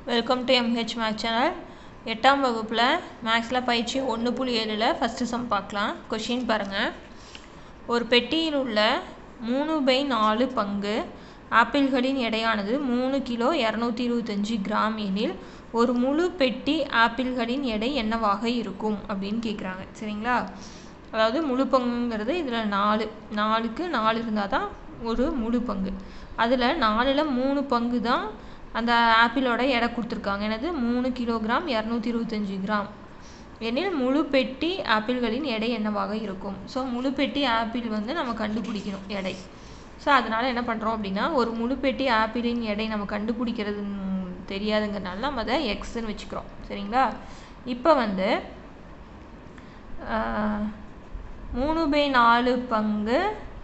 welcome to MH max channel எட்டாம் வகுப்பில் மேக்ஸில் பயிற்சி ஒன்று புள்ளி ஏழில் ஃபஸ்ட்டு சம் பார்க்கலாம் கொஷின் பாருங்கள் ஒரு பெட்டியில் உள்ள மூணு பை நாலு பங்கு ஆப்பிள்களின் எடையானது மூணு கிலோ இரநூத்தி இருபத்தஞ்சி கிராம் எனில் ஒரு முழு பெட்டி ஆப்பிள்களின் எடை என்னவாக இருக்கும் அப்படின்னு கேட்குறாங்க சரிங்களா அதாவது முழு பங்குங்கிறது இதில் நாலு நாலுக்கு நாலு இருந்தால் தான் ஒரு முழு பங்கு அதில் நாலில் மூணு பங்கு தான் அந்த ஆப்பிளோட எடை கொடுத்துருக்காங்க எனது மூணு கிலோகிராம் இரநூத்தி இருபத்தஞ்சி கிராம் எனில் முழு பெட்டி ஆப்பிள்களின் எடை என்னவாக இருக்கும் ஸோ முழு பெட்டி ஆப்பிள் வந்து நம்ம கண்டுபிடிக்கணும் எடை ஸோ அதனால் என்ன பண்ணுறோம் அப்படின்னா ஒரு முழு பெட்டி ஆப்பிளின் எடை நம்ம கண்டுபிடிக்கிறது தெரியாதுங்கிறனால நம்ம அதை எக்ஸ்ன்னு வச்சுக்கிறோம் சரிங்களா இப்போ வந்து மூணு பை நாலு பங்கு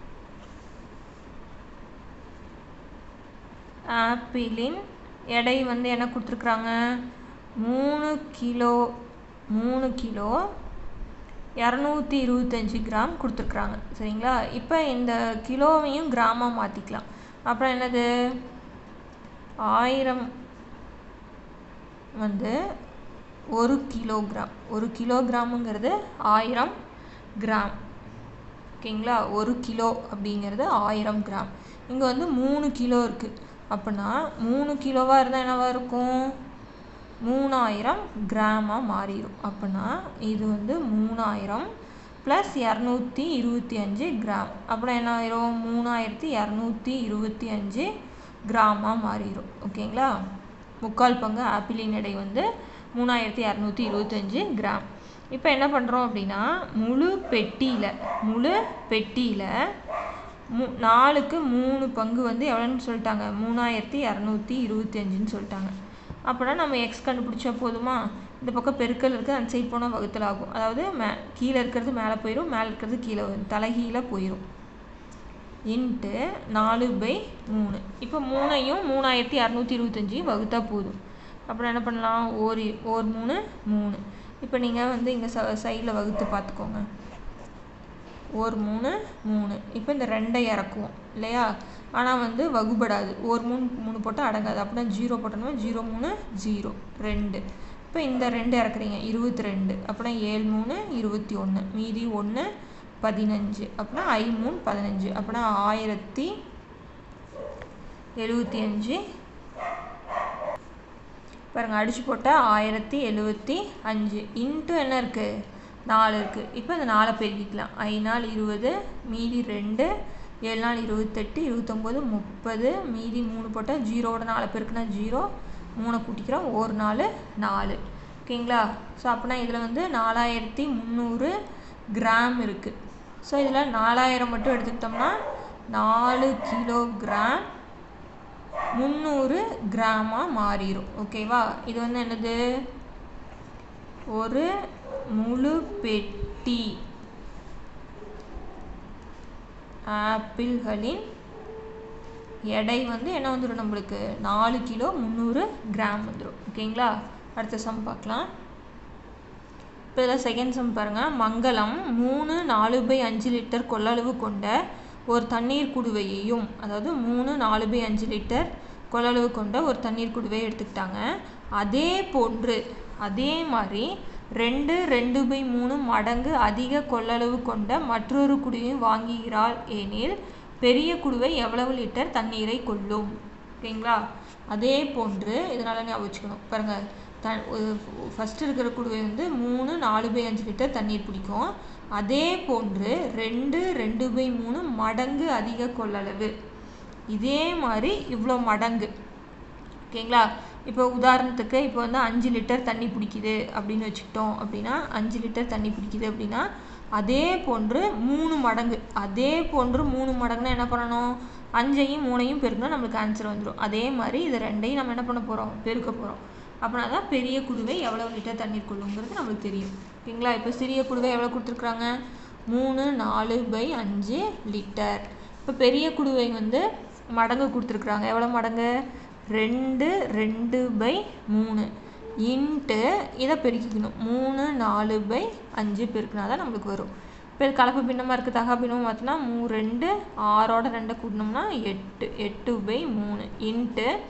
ஆப்பிளின் எடை வந்து என்ன கொடுத்துருக்குறாங்க மூணு கிலோ மூணு கிலோ இரநூத்தி இருபத்தஞ்சி கிராம் கொடுத்துருக்குறாங்க சரிங்களா இப்போ இந்த கிலோவையும் கிராமாக மாற்றிக்கலாம் அப்புறம் என்னது ஆயிரம் வந்து ஒரு கிலோகிராம் ஒரு கிலோகிராமுங்கிறது ஆயிரம் கிராம் ஓகேங்களா ஒரு கிலோ அப்படிங்கிறது ஆயிரம் கிராம் இங்கே வந்து மூணு கிலோ இருக்குது அப்படின்னா மூணு கிலோவாக இருந்தால் என்னவாக இருக்கும் மூணாயிரம் கிராமாக மாறிடும் அப்படின்னா இது வந்து மூணாயிரம் ப்ளஸ் இரநூத்தி இருபத்தி அஞ்சு கிராம் அப்புறம் என்ன ஆயிரும் மூணாயிரத்தி இரநூத்தி இருபத்தி அஞ்சு கிராமாக மாறிடும் ஓகேங்களா முக்கால் பங்கு ஆப்பிளின் எடை வந்து மூணாயிரத்தி இரநூத்தி இருபத்தஞ்சு கிராம் இப்போ என்ன பண்ணுறோம் அப்படின்னா முழு பெட்டியில் முழு பெட்டியில் மூ நாலுக்கு மூணு பங்கு வந்து எவ்வளோன்னு சொல்லிட்டாங்க மூணாயிரத்தி இரநூத்தி இருபத்தி அஞ்சுன்னு சொல்லிட்டாங்க அப்படின்னா நம்ம எக்ஸ் கண்டுபிடிச்சா போதுமா இந்த பக்கம் பெருக்கல் இருக்குது அந்த சைட் போனால் வகுத்தல் ஆகும் அதாவது மே கீழே இருக்கிறது மேலே போயிடும் மேலே இருக்கிறது கீழே வரும் தலைகீழே போயிடும் இன்ட்டு நாலு பை மூணு இப்போ மூணையும் மூணாயிரத்தி இரநூத்தி இருபத்தஞ்சி வகுத்தா போதும் அப்புறம் என்ன பண்ணலாம் ஒரு ஒரு மூணு மூணு இப்போ நீங்கள் வந்து இங்கே ச சைடில் வகுத்து பார்த்துக்கோங்க ஒரு மூணு மூணு இப்போ இந்த ரெண்டை இறக்குவோம் இல்லையா ஆனால் வந்து வகுபடாது ஒரு மூணு மூணு போட்டால் அடங்காது அப்படின்னா ஜீரோ போட்டோம்னா ஜீரோ மூணு ஜீரோ ரெண்டு இப்போ இந்த ரெண்டு இறக்குறீங்க இருபத்தி ரெண்டு அப்படின்னா ஏழு மூணு இருபத்தி ஒன்று மீதி ஒன்று பதினஞ்சு அப்படின்னா ஐ மூணு பதினஞ்சு அப்படின்னா ஆயிரத்தி எழுபத்தி அஞ்சு பாருங்கள் அடித்து போட்டால் ஆயிரத்தி எழுபத்தி அஞ்சு இன்ட்டு என்ன இருக்குது நாலு இருக்குது இப்போ இந்த நாலை பெருக்கிக்கலாம் ஐ நாள் இருபது மீதி ரெண்டு ஏழு நாள் இருபத்தெட்டு இருபத்தொம்போது முப்பது மீதி மூணு போட்டால் ஜீரோவோட நாலு பெருக்குனா ஜீரோ மூணை கூட்டிக்கிறோம் ஒரு நாலு நாலு ஓகேங்களா ஸோ அப்படின்னா இதில் வந்து நாலாயிரத்தி முந்நூறு கிராம் இருக்குது ஸோ இதில் நாலாயிரம் மட்டும் எடுத்துக்கிட்டோம்னா நாலு கிலோகிராம் முந்நூறு கிராமாக மாறிடும் ஓகேவா இது வந்து என்னது ஒரு முழு பெட்டி ஆப்பிள்களின் எடை வந்து என்ன வந்துடும் நம்மளுக்கு நாலு கிலோ முந்நூறு கிராம் வந்துடும் ஓகேங்களா அடுத்த சம் பார்க்கலாம் இப்போ இதில் செகண்ட் சம் பாருங்கள் மங்களம் மூணு நாலு பை அஞ்சு லிட்டர் கொள்ளளவு கொண்ட ஒரு தண்ணீர் குடுவையையும் அதாவது மூணு நாலு பை அஞ்சு லிட்டர் கொள்ளளவு கொண்ட ஒரு தண்ணீர் குடுவையை எடுத்துக்கிட்டாங்க அதே போன்று அதே மாதிரி ரெண்டு ரெண்டு பை மூணு மடங்கு அதிக கொள்ளளவு கொண்ட மற்றொரு குடுவையும் வாங்குகிறாள் எனில் பெரிய குடுவை எவ்வளவு லிட்டர் தண்ணீரை கொள்ளும் ஓகேங்களா அதே போன்று இதனால் ஞாபகம் வச்சுக்கணும் பாருங்கள் த ஃபஸ்ட்டு இருக்கிற குடுவை வந்து மூணு நாலு பை அஞ்சு லிட்டர் தண்ணீர் பிடிக்கும் அதே போன்று ரெண்டு ரெண்டு பை மூணு மடங்கு அதிக கொள்ளளவு இதே மாதிரி இவ்வளோ மடங்கு ஓகேங்களா இப்போ உதாரணத்துக்கு இப்போ வந்து அஞ்சு லிட்டர் தண்ணி பிடிக்குது அப்படின்னு வச்சுக்கிட்டோம் அப்படின்னா அஞ்சு லிட்டர் தண்ணி பிடிக்குது அப்படின்னா அதே போன்று மூணு மடங்கு அதே போன்று மூணு மடங்குனா என்ன பண்ணணும் அஞ்சையும் மூணையும் பெருக்கினா நம்மளுக்கு ஆன்சர் வந்துடும் அதே மாதிரி இது ரெண்டையும் நம்ம என்ன பண்ண போகிறோம் பெருக்க போகிறோம் அப்படின்னா தான் பெரிய குடுவை எவ்வளோ லிட்டர் தண்ணீர் கொள்ளுங்கிறது நம்மளுக்கு தெரியும் ஓகேங்களா இப்போ சிறிய குடுவை எவ்வளோ கொடுத்துருக்குறாங்க மூணு நாலு பை அஞ்சு லிட்டர் இப்போ பெரிய குடுவை வந்து மடங்கு கொடுத்துருக்குறாங்க எவ்வளோ மடங்கு ரெண்டு ரெண்டு பை மூணு இன்ட்டு இதை பெருக்கிக்கணும் மூணு நாலு பை அஞ்சு பெருக்கினா தான் நம்மளுக்கு வரும் இப்போ கலப்பு பின்னமாக இருக்குது தகா பின்னமாக மாற்றினா மூ ரெண்டு ஆறோட ரெண்டை கூட்டினோம்னா எட்டு எட்டு பை மூணு இன்ட்டு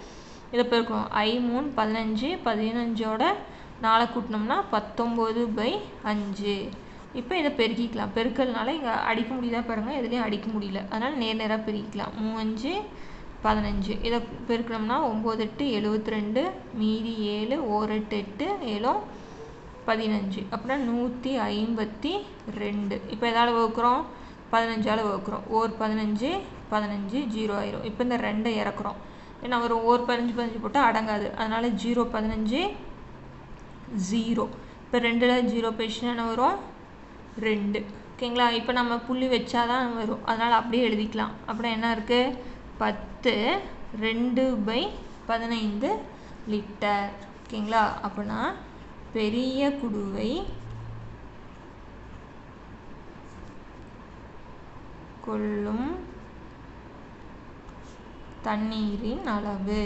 இதை பெருக்கணும் ஐ மூணு பதினஞ்சு பதினஞ்சோட நாலை கூட்டினோம்னா பத்தொம்போது பை அஞ்சு இப்போ இதை பெருக்கிக்கலாம் பெருக்கல்னால இங்கே அடிக்க முடியுதா பாருங்கள் எதுலேயும் அடிக்க முடியல அதனால் நேர் நேராக பெருக்கிக்கலாம் மூவஞ்சு பதினஞ்சு இதை பெருக்கணும்னா ஒம்பது எட்டு எழுபத்தி ரெண்டு மீதி ஏழு ஓர் எட்டு எட்டு ஏழும் பதினஞ்சு அப்படின்னா நூற்றி ஐம்பத்தி ரெண்டு இப்போ எதால் வகுக்கிறோம் பதினஞ்சால் வகுக்கிறோம் ஓர் பதினஞ்சு பதினஞ்சு ஜீரோ ஆயிரும் இப்போ இந்த ரெண்டை இறக்குறோம் ஏன்னா வரும் ஓர் பதினஞ்சு பதினஞ்சு போட்டால் அடங்காது அதனால் ஜீரோ பதினஞ்சு ஜீரோ இப்போ ரெண்டில் ஜீரோ போயிடுச்சுன்னா என்ன வரும் ரெண்டு ஓகேங்களா இப்போ நம்ம புள்ளி வச்சாதான் வரும் அதனால் அப்படியே எழுதிக்கலாம் அப்புறம் என்ன இருக்குது பத்து ரெண்டு பை பதினைந்து லிட்டர் ஓகேங்களா அப்படின்னா பெரிய குடுவை கொள்ளும் தண்ணீரின் அளவு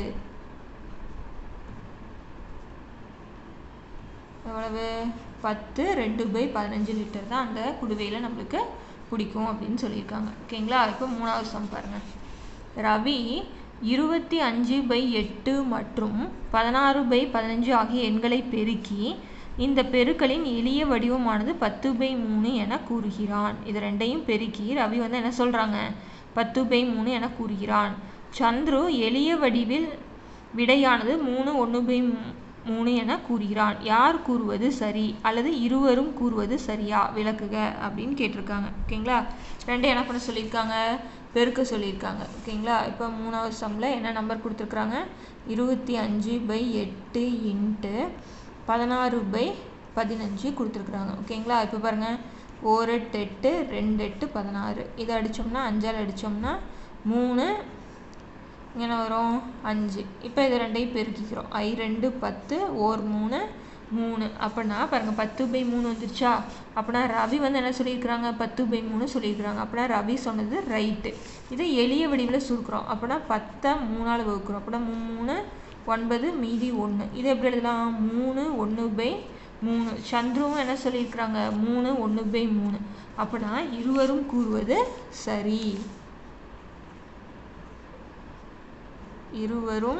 எவ்வளவு பத்து ரெண்டு பை பதினஞ்சு லிட்டர் தான் அந்த குடுவையில் நம்மளுக்கு பிடிக்கும் அப்படின்னு சொல்லியிருக்காங்க ஓகேங்களா இப்போ மூணாவது சம் பாருங்கள் ரவி இருபத்தி அஞ்சு பை எட்டு மற்றும் பதினாறு பை பதினஞ்சு ஆகிய எண்களை பெருக்கி இந்த பெருக்கலின் எளிய வடிவமானது பத்து பை மூணு என கூறுகிறான் இது ரெண்டையும் பெருக்கி ரவி வந்து என்ன சொல்கிறாங்க பத்து பை மூணு என கூறுகிறான் சந்துரு எளிய வடிவில் விடையானது மூணு ஒன்று பை மூணு என கூறுகிறான் யார் கூறுவது சரி அல்லது இருவரும் கூறுவது சரியா விளக்குக அப்படின்னு கேட்டிருக்காங்க ஓகேங்களா ரெண்டு என்ன பண்ண சொல்லியிருக்காங்க பெருக்க சொல்லியிருக்காங்க ஓகேங்களா இப்போ மூணாவது சம்மில் என்ன நம்பர் கொடுத்துருக்குறாங்க இருபத்தி அஞ்சு பை எட்டு இன்ட்டு பதினாறு பை பதினஞ்சு கொடுத்துருக்குறாங்க ஓகேங்களா இப்போ பாருங்கள் ஒரு எட்டு எட்டு ரெண்டு எட்டு பதினாறு இதை அடித்தோம்னா அஞ்சால் அடித்தோம்னா மூணு இங்கே வரும் அஞ்சு இப்போ இது ரெண்டையும் பெருக்கிக்கிறோம் ஐ ரெண்டு பத்து ஓர் மூணு மூணு அப்படின்னா பாருங்கள் பத்து பை மூணு வந்துருச்சா அப்படின்னா ரவி வந்து என்ன சொல்லியிருக்கிறாங்க பத்து பை மூணு சொல்லியிருக்கிறாங்க அப்படின்னா ரவி சொன்னது ரைட்டு இதை எளிய வடிவில் சுருக்குறோம் அப்படின்னா பத்தை மூணால் வகுக்கிறோம் அப்படின்னா மூணு ஒன்பது மீதி ஒன்று இது எப்படி எழுதலாம் மூணு ஒன்று பை மூணு சந்துருவும் என்ன சொல்லியிருக்கிறாங்க மூணு ஒன்று பை மூணு அப்படின்னா இருவரும் கூறுவது சரி இருவரும்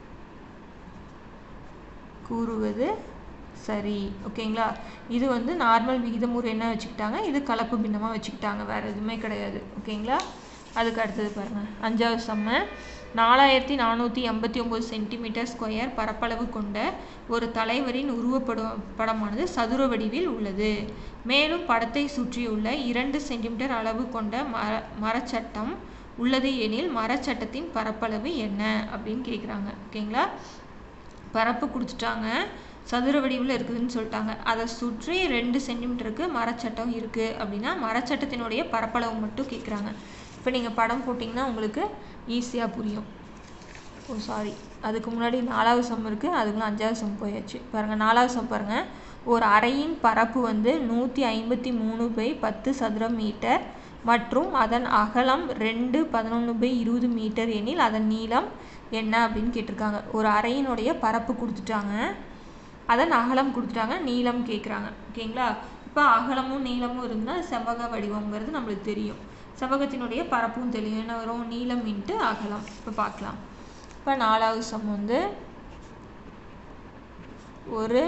கூறுவது சரி ஓகேங்களா இது வந்து நார்மல் விகிதமுறை என்ன வச்சுக்கிட்டாங்க இது கலப்பு பின்னமாக வச்சுக்கிட்டாங்க வேறு எதுவுமே கிடையாது ஓகேங்களா அதுக்கு அடுத்தது பாருங்கள் அஞ்சாவது செம்ம நாலாயிரத்தி நானூற்றி எண்பத்தி ஒம்பது சென்டிமீட்டர் ஸ்கொயர் பரப்பளவு கொண்ட ஒரு தலைவரின் உருவப்படம் படமானது சதுர வடிவில் உள்ளது மேலும் படத்தை சுற்றியுள்ள இரண்டு சென்டிமீட்டர் அளவு கொண்ட மர மரச்சட்டம் உள்ளது எனில் மரச்சட்டத்தின் பரப்பளவு என்ன அப்படின்னு கேட்குறாங்க ஓகேங்களா பரப்பு கொடுத்துட்டாங்க சதுர வடிவில் இருக்குதுன்னு சொல்லிட்டாங்க அதை சுற்றி ரெண்டு சென்டிமீட்டருக்கு மரச்சட்டம் இருக்குது அப்படின்னா மரச்சட்டத்தினுடைய பரப்பளவு மட்டும் கேட்குறாங்க இப்போ நீங்கள் படம் போட்டிங்கன்னா உங்களுக்கு ஈஸியாக புரியும் ஓ சாரி அதுக்கு முன்னாடி நாலாவது சம் இருக்குது அதுக்குள்ள அஞ்சாவது சம் போயாச்சு பாருங்கள் நாலாவது சம் பாருங்கள் ஒரு அறையின் பரப்பு வந்து நூற்றி ஐம்பத்தி மூணு பை பத்து சதுர மீட்டர் மற்றும் அதன் அகலம் ரெண்டு பதினொன்று பை இருபது மீட்டர் எனில் அதன் நீளம் என்ன அப்படின்னு கேட்டிருக்காங்க ஒரு அறையினுடைய பரப்பு கொடுத்துட்டாங்க அதன் அகலம் கொடுத்துட்டாங்க நீளம் கேட்குறாங்க ஓகேங்களா இப்போ அகலமும் நீளமும் இருந்தால் செவ்வக வடிவங்கிறது நம்மளுக்கு தெரியும் செவ்வகத்தினுடைய பரப்பும் தெரியும் என்ன வரும் நீளம் இன்ட்டு அகலம் இப்போ பார்க்கலாம் இப்போ நாலாவது சம் வந்து ஒரு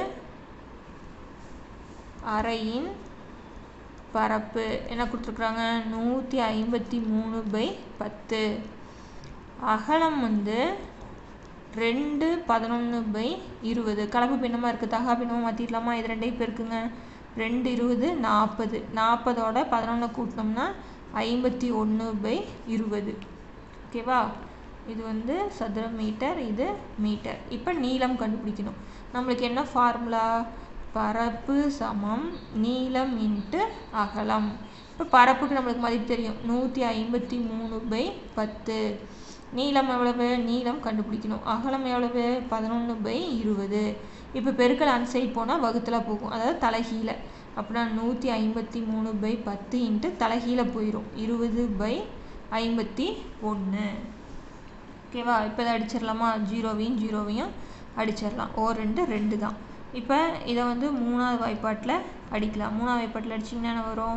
அறையின் பரப்பு என்ன கொடுத்துருக்குறாங்க நூற்றி ஐம்பத்தி மூணு பை பத்து அகலம் வந்து ரெண்டு பதினொன்று பை இருபது கலப்பு பின்னமாக இருக்குது தகா பின்னமாக மாற்றிடலாமா இது ரெண்டையும் பெருக்குங்க ரெண்டு இருபது நாற்பது நாற்பதோட பதினொன்று கூட்டினோம்னா ஐம்பத்தி ஒன்று பை இருபது ஓகேவா இது வந்து சதுர மீட்டர் இது மீட்டர் இப்போ நீளம் கண்டுபிடிக்கணும் நம்மளுக்கு என்ன ஃபார்முலா பரப்பு சமம் நீளம் இன்ட்டு அகலம் இப்போ பரப்புக்கு நம்மளுக்கு மதிப்பு தெரியும் நூற்றி ஐம்பத்தி மூணு பை பத்து நீளம் எவ்வளவு நீளம் கண்டுபிடிக்கணும் அகலம் எவ்வளவு பதினொன்று பை இருபது இப்போ பெருக்கல் அன்சைட் போனால் வகுத்தில் போகும் அதாவது தலைகீழ அப்படின்னா நூற்றி ஐம்பத்தி மூணு பை பத்து இன்ட்டு தலைகீழ போயிடும் இருபது பை ஐம்பத்தி ஒன்று ஓகேவா இப்போ இதை அடிச்சிடலாமா ஜீரோவையும் ஜீரோவையும் அடிச்சிடலாம் ஓ ரெண்டு ரெண்டு தான் இப்போ இதை வந்து மூணாவது வாய்ப்பாட்டில் அடிக்கலாம் மூணாவது வாய்ப்பாட்டில் அடிச்சிங்கன்னா என்ன வரும்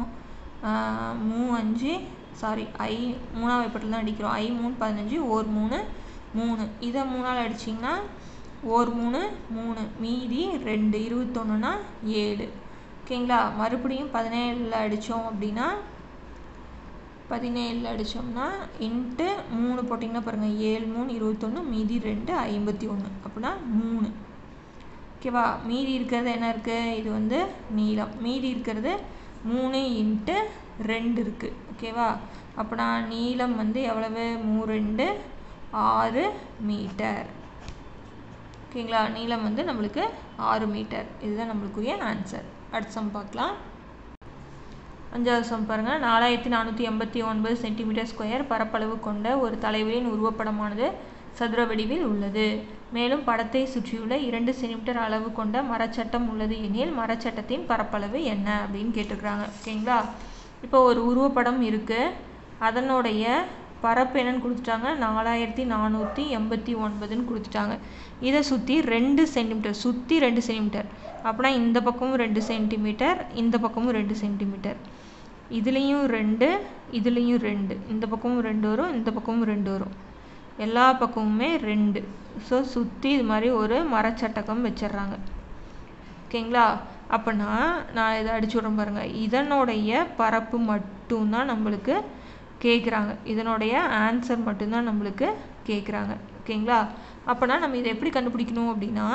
மூ அஞ்சு சாரி ஐ மூணாவது வாய்ப்பாட்டில் தான் அடிக்கிறோம் ஐ மூணு பதினஞ்சு ஓர் மூணு மூணு இதை மூணால் அடிச்சிங்கன்னா ஒரு மூணு மூணு மீதி ரெண்டு இருபத்தொன்னுனா ஏழு ஓகேங்களா மறுபடியும் பதினேழில் அடித்தோம் அப்படின்னா பதினேழில் அடித்தோம்னா இன்ட்டு மூணு போட்டிங்கன்னா பாருங்கள் ஏழு மூணு இருபத்தொன்று மீதி ரெண்டு ஐம்பத்தி ஒன்று அப்படின்னா மூணு ஓகேவா மீதி இருக்கிறது என்ன இருக்குது இது வந்து நீளம் மீதி இருக்கிறது மூணு இன்ட்டு ரெண்டு இருக்குது ஓகேவா அப்போனா நீளம் வந்து எவ்வளவு மூ ரெண்டு ஆறு மீட்டர் ஓகேங்களா நீளம் வந்து நம்மளுக்கு ஆறு மீட்டர் இதுதான் நம்மளுக்குரிய ஆன்சர் அடுத்த சம் பார்க்கலாம் அஞ்சாவது சம் பாருங்கள் நாலாயிரத்தி நானூற்றி எண்பத்தி ஒன்பது சென்டிமீட்டர் ஸ்கொயர் பரப்பளவு கொண்ட ஒரு தலைவரின் உருவப்படமானது சதுர வடிவில் உள்ளது மேலும் படத்தை சுற்றியுள்ள இரண்டு சென்டிமீட்டர் அளவு கொண்ட மரச்சட்டம் உள்ளது எனில் மரச்சட்டத்தின் பரப்பளவு என்ன அப்படின்னு கேட்டுக்கிறாங்க ஓகேங்களா இப்போ ஒரு உருவப்படம் இருக்குது அதனுடைய பரப்பு என்னன்னு கொடுத்துட்டாங்க நாலாயிரத்தி நானூற்றி எண்பத்தி ஒன்பதுன்னு கொடுத்துட்டாங்க இதை சுற்றி ரெண்டு சென்டிமீட்டர் சுற்றி ரெண்டு சென்டிமீட்டர் அப்படின்னா இந்த பக்கமும் ரெண்டு சென்டிமீட்டர் இந்த பக்கமும் ரெண்டு சென்டிமீட்டர் இதுலேயும் ரெண்டு இதுலேயும் ரெண்டு இந்த பக்கமும் ரெண்டு வரும் இந்த பக்கமும் ரெண்டு வரும் எல்லா பக்கமுமே ரெண்டு ஸோ சுற்றி இது மாதிரி ஒரு மரச்சட்டகம் வச்சிடுறாங்க ஓகேங்களா அப்போனா நான் இதை அடிச்சு விட்றேன் பாருங்கள் இதனுடைய பரப்பு மட்டும்தான் நம்மளுக்கு கேட்குறாங்க இதனுடைய ஆன்சர் மட்டும்தான் நம்மளுக்கு கேட்குறாங்க ஓகேங்களா அப்போனா நம்ம இதை எப்படி கண்டுபிடிக்கணும் அப்படின்னா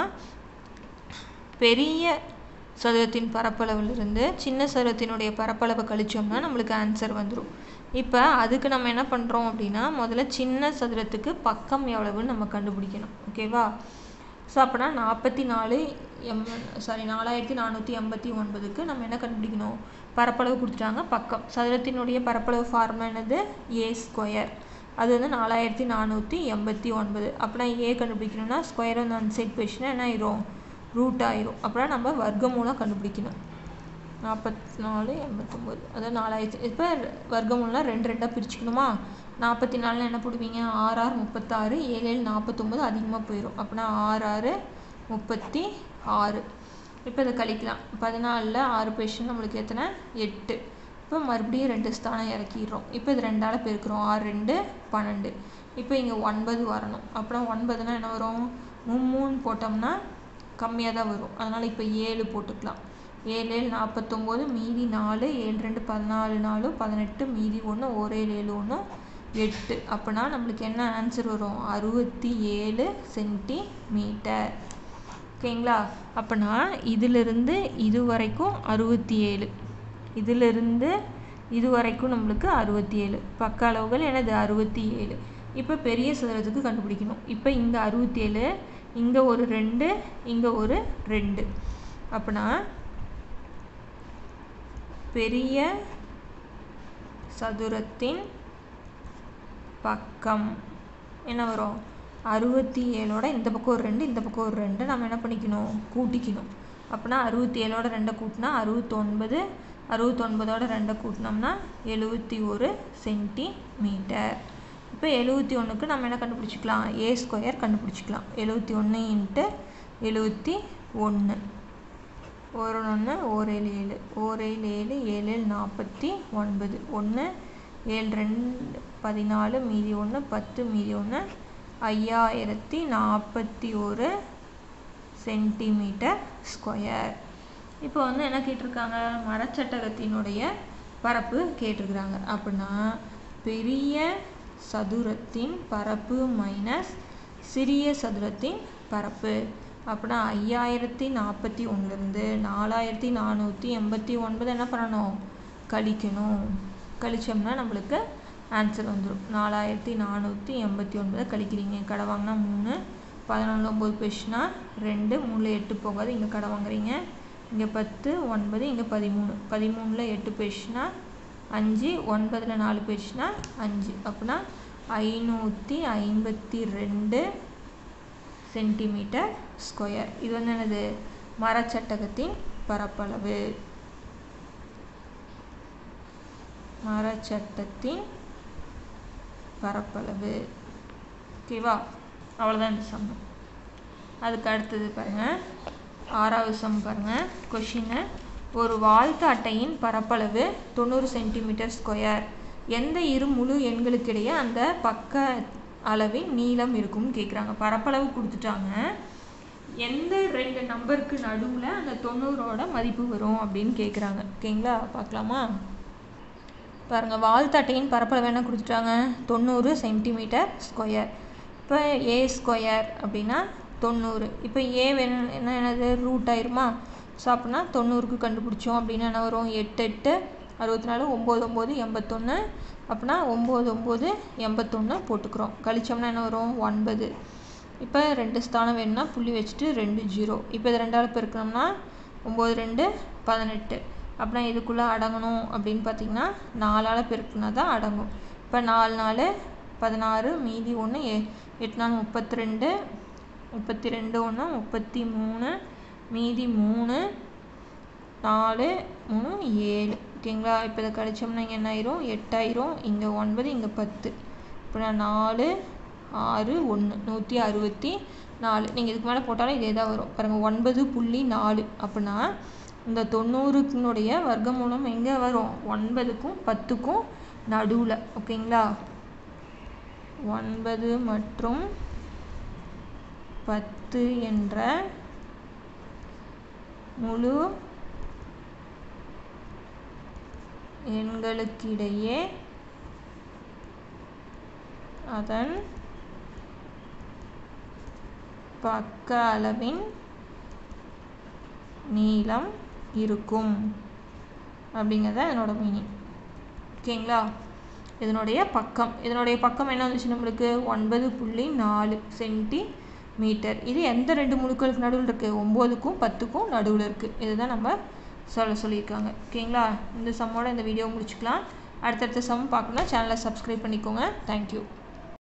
பெரிய சதுரத்தின் பரப்பளவிலிருந்து சின்ன சதுரத்தினுடைய பரப்பளவை கழிச்சோம்னா நம்மளுக்கு ஆன்சர் வந்துடும் இப்போ அதுக்கு நம்ம என்ன பண்ணுறோம் அப்படின்னா முதல்ல சின்ன சதுரத்துக்கு பக்கம் எவ்வளவுன்னு நம்ம கண்டுபிடிக்கணும் ஓகேவா ஸோ அப்போனா நாற்பத்தி நாலு எம் சாரி நாலாயிரத்தி நானூற்றி எண்பத்தி ஒன்பதுக்கு நம்ம என்ன கண்டுபிடிக்கணும் பரப்பளவு கொடுத்துட்டாங்க பக்கம் சதுரத்தினுடைய பரப்பளவு ஃபார்முலா என்னது ஏ ஸ்கொயர் அது வந்து நாலாயிரத்தி நானூற்றி எண்பத்தி ஒன்பது அப்படின்னா ஏ கண்டுபிடிக்கணும்னா ஸ்கொயர் வந்து அந்த சைட் போயிடுச்சுன்னா என்ன ஆயிரும் ரூட் ஆயிரும் அப்படின்னா நம்ம வர்க்கமூலம் கண்டுபிடிக்கணும் நாற்பத்தி நாலு எண்பத்தொம்போது அதாவது நாலாயிரத்தி இப்போ வர்க்கமூலம் ரெண்டு ரெண்டாக பிரிச்சுக்கணுமா நாற்பத்தி நாலில் என்ன போடுவீங்க ஆறு ஆறு முப்பத்தாறு ஏழு ஏழு நாற்பத்தொம்போது அதிகமாக போயிடும் அப்படின்னா ஆறு ஆறு முப்பத்தி ஆறு இப்போ இதை கழிக்கலாம் பதினாலில் ஆறு பேஷன் நம்மளுக்கு எத்தனை எட்டு இப்போ மறுபடியும் ரெண்டு ஸ்தானம் இறக்கிடுறோம் இப்போ இது ரெண்டால் பெருக்கிறோம் ஆறு ரெண்டு பன்னெண்டு இப்போ இங்கே ஒன்பது வரணும் அப்புறம் ஒன்பதுனா என்ன வரும் மூணு போட்டோம்னா கம்மியாக தான் வரும் அதனால் இப்போ ஏழு போட்டுக்கலாம் ஏழு ஏழு நாற்பத்தொம்போது மீதி நாலு ஏழு ரெண்டு பதினாலு நாலு பதினெட்டு மீதி ஒன்று ஒரு ஏழு ஏழு ஒன்று எட்டு அப்போனா நம்மளுக்கு என்ன ஆன்சர் வரும் அறுபத்தி ஏழு சென்டிமீட்டர் ஓகேங்களா அப்போனா இதிலிருந்து இது வரைக்கும் அறுபத்தி ஏழு இதிலிருந்து இது வரைக்கும் நம்மளுக்கு அறுபத்தி ஏழு பக்க அளவுகள் எனது அறுபத்தி ஏழு இப்போ பெரிய சதுரத்துக்கு கண்டுபிடிக்கணும் இப்போ இங்கே அறுபத்தி ஏழு இங்கே ஒரு ரெண்டு இங்கே ஒரு ரெண்டு அப்படின்னா பெரிய சதுரத்தின் பக்கம் என்ன வரும் அறுபத்தி ஏழோட இந்த பக்கம் ஒரு ரெண்டு இந்த பக்கம் ஒரு ரெண்டு நம்ம என்ன பண்ணிக்கணும் கூட்டிக்கணும் அப்படின்னா அறுபத்தி ஏழோட ரெண்டை கூட்டினா அறுபத்தொன்பது அறுபத்தொன்பதோட ரெண்டை கூட்டினோம்னா எழுபத்தி ஒரு சென்டிமீட்டர் இப்போ எழுபத்தி ஒன்றுக்கு நம்ம என்ன கண்டுபிடிச்சிக்கலாம் ஏ ஸ்கொயர் கண்டுபிடிச்சிக்கலாம் எழுபத்தி ஒன்று இன்ட்டு எழுபத்தி ஒன்று ஒரு ஒன்று ஓர் ஏழு ஏழு ஓர் ஏழு ஏழு ஏழு ஏழு நாற்பத்தி ஒன்பது ஒன்று ஏழு ரெண்டு பதினாலு மீதி ஒன்று பத்து மீதி ஒன்று ஐயாயிரத்தி நாற்பத்தி ஒரு சென்டிமீட்டர் ஸ்கொயர் இப்போ வந்து என்ன கேட்டிருக்காங்க மரச்சட்டகத்தினுடைய பரப்பு கேட்டிருக்கிறாங்க அப்படின்னா பெரிய சதுரத்தின் பரப்பு மைனஸ் சிறிய சதுரத்தின் பரப்பு அப்படின்னா ஐயாயிரத்தி நாற்பத்தி ஒன்றுலேருந்து நாலாயிரத்தி நானூற்றி எண்பத்தி ஒன்பது என்ன பண்ணணும் கழிக்கணும் கழிச்சோம்னா நம்மளுக்கு ஆன்சர் வந்துடும் நாலாயிரத்தி நானூற்றி எண்பத்தி ஒன்பதை கழிக்கிறீங்க கடை வாங்கினா மூணு பதினொன்று ஒம்பது போயிடுச்சுன்னா ரெண்டு மூணில் எட்டு போகாது இங்கே கடை வாங்குறீங்க இங்கே பத்து ஒன்பது இங்கே பதிமூணு பதிமூணில் எட்டு போயிடுச்சுன்னா அஞ்சு ஒன்பதில் நாலு போயிடுச்சுன்னா அஞ்சு அப்படின்னா ஐநூற்றி ஐம்பத்தி ரெண்டு சென்டிமீட்டர் ஸ்கொயர் இது வந்து என்னது மரச்சட்டகத்தின் பரப்பளவு மரச்சட்டத்தின் பரப்பளவு ஓகேவா அவ்வளோதான் இந்த சம் அதுக்கு அடுத்தது பாருங்கள் ஆறாவது சம் பாருங்கள் கொஷின்னு ஒரு வாழ்த்து அட்டையின் பரப்பளவு தொண்ணூறு சென்டிமீட்டர் ஸ்கொயர் எந்த இரு முழு எண்களுக்கிடையே அந்த பக்க அளவின் நீளம் இருக்கும்னு கேட்குறாங்க பரப்பளவு கொடுத்துட்டாங்க எந்த ரெண்டு நம்பருக்கு நடுவில் அந்த தொண்ணூறோட மதிப்பு வரும் அப்படின்னு கேட்குறாங்க ஓகேங்களா பார்க்கலாமா பாருங்கள் வாழ்த்தட்டையின் பரப்பளவு என்ன கொடுத்துட்டாங்க தொண்ணூறு சென்டிமீட்டர் ஸ்கொயர் இப்போ ஏ ஸ்கொயர் அப்படின்னா தொண்ணூறு இப்போ ஏ வேணும் என்ன என்னது ரூட் ஆயிருமா ஸோ அப்படின்னா தொண்ணூறுக்கு கண்டுபிடிச்சோம் அப்படின்னா என்ன வரும் எட்டு எட்டு அறுபத்தி நாலு ஒம்பது ஒம்பது எண்பத்தொன்று அப்படின்னா ஒம்பது ஒம்பது எண்பத்தொன்று போட்டுக்கிறோம் கழிச்சோம்னா என்ன வரும் ஒன்பது இப்போ ரெண்டு ஸ்தானம் வேணும்னா புள்ளி வச்சுட்டு ரெண்டு ஜீரோ இப்போ இது ரெண்டாவது பெருக்கணும்னா ஒம்பது ரெண்டு பதினெட்டு அப்படின்னா இதுக்குள்ளே அடங்கணும் அப்படின்னு பார்த்தீங்கன்னா நாலால் பெருக்குனா தான் அடங்கும் இப்போ நாலு நாலு பதினாறு மீதி ஒன்று எ எட்டு நாள் முப்பத்தி ரெண்டு முப்பத்தி ரெண்டு ஒன்று முப்பத்தி மூணு மீதி மூணு நாலு மூணு ஏழு ஓகேங்களா இப்போ இதை கழிச்சோம்னா இங்கே என்ன ஆயிரும் எட்டாயிரம் இங்கே ஒன்பது இங்கே பத்து இப்போ நான் நாலு ஆறு ஒன்று நூற்றி அறுபத்தி நாலு நீங்கள் இதுக்கு மேலே போட்டாலும் இதே தான் வரும் பாருங்கள் ஒன்பது புள்ளி நாலு அப்படின்னா இந்த தொண்ணூறுக்குனுடைய வர்க்கமூலம் எங்கே வரும் ஒன்பதுக்கும் பத்துக்கும் நடுவில் ஓகேங்களா ஒன்பது மற்றும் பத்து என்ற முழு எண்களுக்கிடையே அதன் பக்க அளவின் நீளம் இருக்கும் அப்படிங்கிறத என்னோட மீனிங் ஓகேங்களா இதனுடைய பக்கம் இதனுடைய பக்கம் என்ன வந்துச்சு நம்மளுக்கு ஒன்பது புள்ளி நாலு சென்டி மீட்டர் இது எந்த ரெண்டு முழுக்களுக்கு நடுவில் இருக்குது ஒம்போதுக்கும் பத்துக்கும் நடுவில் இருக்குது இதுதான் நம்ம சொல்ல சொல்லியிருக்காங்க ஓகேங்களா இந்த சம்மோட இந்த வீடியோ முடிச்சுக்கலாம் அடுத்தடுத்த சம் பார்க்கணும்னா சேனலை சப்ஸ்கிரைப் பண்ணிக்கோங்க தேங்க்யூ